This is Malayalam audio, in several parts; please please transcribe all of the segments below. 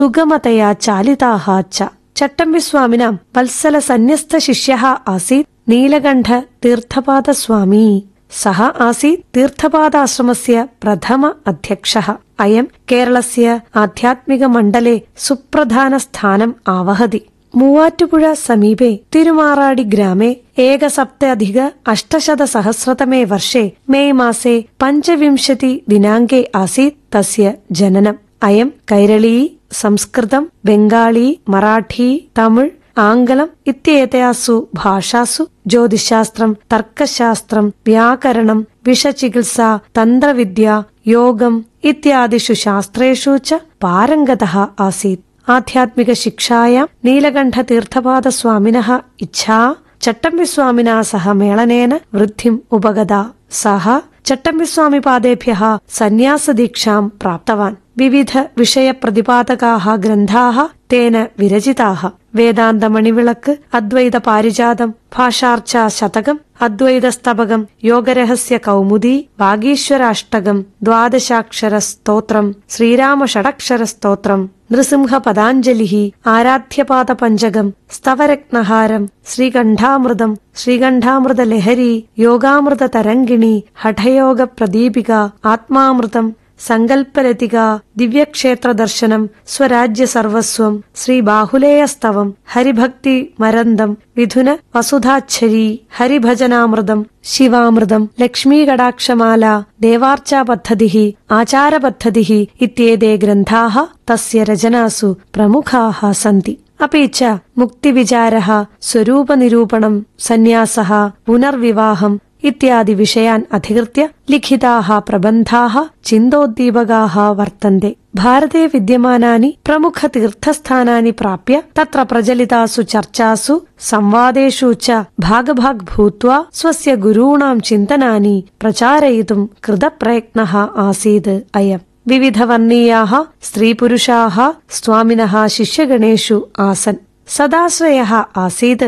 സുഗമതയാ ചാലിതാः च ചട്ടമ്പിസ്വാമിനാം വത്സല സന്യസ്ത ശിഷ്യः ആസീत् നീലകണ്ഠ തീർത്ഥപാദസ്വാമി സഹ ആസീत् തീർത്ഥപാദാശ്രമസ്യ പ്രഥമ അധ്യക്ഷः അയം കേരളസ്യ ആധ്യാത്മിക മണ്ഡലെ സുപ്രധാന സ്ഥാനം ആവഹതി മൂവാറ്റുപുഴ സമീപെ തിരുമാറാടി ഗ്രാമെ ഏകസപ്തധിക അഷ്ടശത സഹസ്രതമേ വർഷേ മെയ് മാസേ പഞ്ചവിംശതി ദിനാങ്കേ ആസീत् തസ്യ ജനനം അയം കൈരളീ സംസ്കൃതം ബംഗാളി മറാഠി തമിഴ് ആംഗലം ഇത്യേതാസു ഭാഷാസു ജ്യോതിശാസ്ത്രം തർക്കശാസ്ത്രം വ്യാകരണം വിഷചികിത്സ തന്ത്രവിദ്യ യോഗം ഇത്യാദിഷു ശാസ്ത്രേഷു ച പാരംഗതഃ ആസീत् ആധ്യാത്മിക ശിക്ഷായാം നീലകണ്ഠ തീർത്ഥപാദ സ്വാമിനഃ ഇച്ഛാ ചട്ടമ്പിസ്വാമിനാ സഹ മേളനേന വൃദ്ധിം ഉപഗത സഹ ചട്ടമ്പിസ്വാമിപാദേഭ്യः സന്യാസദീക്ഷാം പ്രാപ്തവാൻ വിവിധ വിഷയപ്രതിപാദകാः ഗ്രന്ഥാः തേന വിരചിതാः വേദാന്തമണിവിളക്ക് അദ്വൈത പാരിജാതം ഭാഷാർച്ച ശതകം അദ്വൈതസ്തബകം യോഗരഹസ്യ കൗമുദി വാഗീശ്വരാഷ്ടകം ദ്വാദശാക്ഷര സ്തോത്രം ശ്രീരാമ ഷടക്ഷര സ്തോത്രം നൃസിംഹ പദാഞ്ജലി ആരാധ്യപാദ പഞ്ചകം സ്തവരത്നഹാരം ശ്രീകണ്ഠാമൃതം ശ്രീകണ്ഠാമൃത ലഹരി യോഗാമൃത തരംഗിണി ഹഠയോഗ പ്രദീപിക ആത്മാമൃതം സങ്കല്പലതിക ദിവ്യക്ഷേത്ര ദർശനം സ്വരാജ്യ സർവസ്വം ശ്രീ ബാഹുലേയസ്തവം ഹരിഭക്തി മരന്തം വിധുന വസുധാച്ഛരി ഹരിഭജനാമൃതം ശിവാമൃതം ലക്ഷ്മീകടാക്ഷമാല ദേവാർച്ചാ പദ്ധതി ആചാരപദ്ധതി ഇത്യേതേ ഗ്രന്ഥാः തസ്യ രചനാസു പ്രമുഖാः സന്തി अपि च मुक्तिविचारः स्वरूपनिरूपणम् सन्न्यासः पुनर्विवाहम् इत्यादि विषयान् अधिकृत्य लिखिताः प्रबन्धाः चिन्तोद्दीपकाः वर्तन्ते भारते विद्यमानानि प्रमुखतीर्थस्थानानि प्राप्य तत्र प्रचलितासु चर्चासु संवादेषु च भागभाग् भूत्वा स्वस्य गुरूणाम् चिन्तनानि प्रचारयितुम् कृतप्रयत्नः आसीत् अयम् വിവിധവർണ്ണീയാः സ്ത്രീപുരുഷാः സ്വാമിനः ശിഷ്യഗണേഷു ആസൻ സദാശ്രയः ആസീത്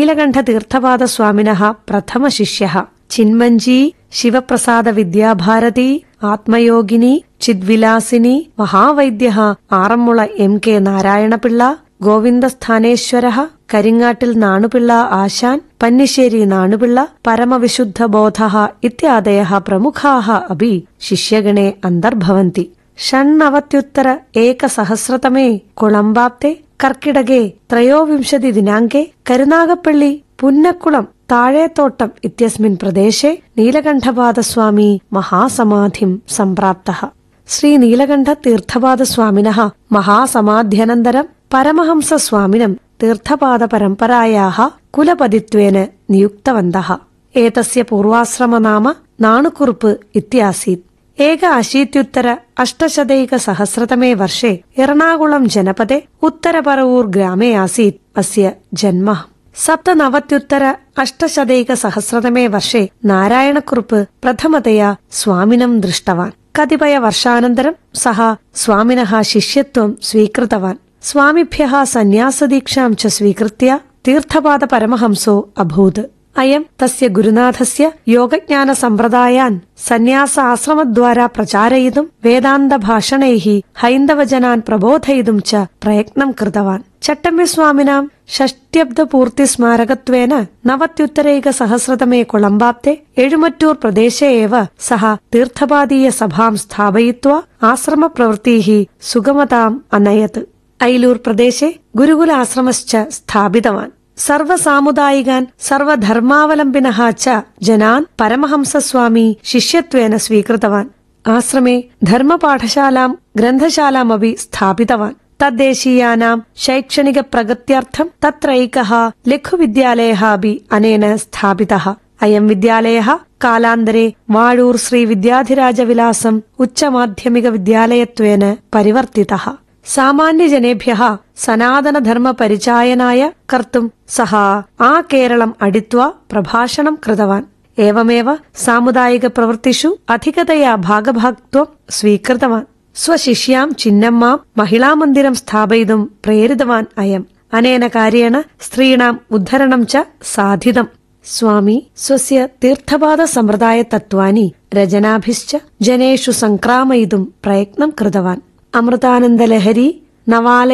നീലകണ്ഠതീർത്ഥപാദസ്വാമിനः പ്രഥമശിഷ്യः ചിന്മഞ്ജീ ശിവപ്രസാദ വിദ്യാഭാരതി ആത്മയോഗിനി ചിദ്വിലാസിനി മഹാവൈദ്യः ആറന്മുള എം കെ നാരായണപിള്ള ഗോവിന്ദസ്ഥാനേശ്വര കരിങ്ങാട്ടിൽ നാണുപിള്ള ആശാൻ പന്നിശ്ശേരി നാണുപിള്ള പരമവിശുദ്ധ ബോധ ഇത്യാദയ പ്രമുഖാ അപി ശിഷ്യഗണേ അന്തർഭവന്തി ഷണ്ണവത്യുത്തര ഏകസഹസ്രതമേ കുളമ്പാപ്തെ കർക്കിടകേ ത്രയോവിംശതി ദിനാങ്കേ കരുനാഗപ്പള്ളി പുന്നക്കുളം താഴേത്തോട്ടം ഇത്യസ്മിൻ പ്രദേശേ നീലകണ്ഠപാദസ്വാമി മഹാസമാധിം സംപ്രാപ്തഃ ശ്രീ നീലകണ്ഠ തീർത്ഥപാദസ്വാമിനഃ മഹാസമാധ്യനന്തരം പരമഹംസസ്വാമിനം തീർത്ഥപാദ പരമ്പരായാः കുലപതിത്വേന നിയുക്തവന്തः ഏതസ്യ പൂർവാശ്രമനാമ നാണുകുറുപ്പ് ഇത്യാസീत् ഏക അശീത്യുത്തര അഷ്ടശതൈക സഹസ്രതമേ വർഷേ എറണാകുളം ജനപദേ ഉത്തരപറവൂർ ഗ്രാമേ ആസീत् അസ്യ ജന്മ സപ്തനവത്യുത്തര അഷ്ടശതൈക സഹസ്രതമേ വർഷേ നാരായണക്കുറുപ്പ് പ്രഥമതയാ സ്വാമിനം ദൃഷ്ടവാൻ കതിപയ വർഷാനന്തരം സഹ സ്വാമിനഃ ശിഷ്യത്വം സ്വീകൃതവാൻ സ്വാമിഭ്യः സന്യാസദീക്ഷാം ച സ്വീകൃത്യ തീർത്ഥപാദ പരമഹംസോ അഭൂത് അയം തസ്യ ഗുരുനാഥസ്യ യോഗജ്ഞാന സമ്പ്രദായാൻ സന്യാസ ആശ്രമദ്വാരാ പ്രചാരയിതും വേദാന്ത ഭാഷണൈः ഹൈന്ദവജനാൻ പ്രബോധയിതും ച പ്രയത്നം കൃതവാൻ ചട്ടമ്പിസ്വാമിനാം ഷഷ്ട്യബ്ദപൂർത്തി സ്മാരകത്വേന നവത്യുത്തരൈക സഹസ്രതമേ കൊളമ്പാപ്തെ എഴുമറ്റൂർ പ്രദേശേ ഏവ സഹ തീർത്ഥപാദീയ സഭാം സ്ഥാപയിത്വാ ആശ്രമപ്രവൃത്തീः സുഗമതാം അനയത് ഐലൂർ പ്രദേശേ ഗുരുകുലാശ്രമശ്ച സ്ഥാപിതവാൻ സർവസാമുദായികാൻ സർവധർമാവലംബിനഃ ച ജനാൻ പരമഹംസസ്വാമി ശിഷ്യത്വേന സ്വീകൃതവാൻ ആശ്രമേ ധർമ്മപാഠശാലാം ഗ്രന്ഥശാലാമപി സ്ഥാപിതവാൻ തദ്ദേശീയാനാം ശൈക്ഷണിക പ്രഗത്യർത്ഥം തത്രൈകः ലഘുവിദ്യാലയः अपि അനേന സ്ഥാപിതः അയം വിദ്യാലയः കാലാന്തരെ വാഴൂർ ശ്രീ വിദ്യാധിരാജവിലാസം ഉച്ചമാധ്യമിക വിദ്യാലയത്വേന പരിവർത്തിതः സാമാന്യജനേഭ്യः സനാതനധർമ്മ പരിചായനായ കർത്തും സഹ ആ കേരളം അടിത്വാ പ്രഭാഷണം കൃതവാൻ ഏവമേവ സാമുദായിക പ്രവൃത്തിഷു അധികതയാ ഭാഗഭാഗ്ത്വം സ്വീകൃതവാൻ സ്വശിഷ്യാം ചിന്നമ്മാം മഹിളാമന്ദിരം സ്ഥാപയിതും പ്രേരിതവാൻ അയം അനേന കാര്യേണ സ്ത്രീണാം ഉദ്ധരണം ച സാധിതം സ്വാമി സ്വസ്യ തീർത്ഥപാദ സമ്പ്രദായ തത്വാനി രചനാഭിശ്ച ജനേഷു സംക്രാമയിതും പ്രയത്നം കൃതവാൻ അമൃതാനന്ദലഹരി നവാലയ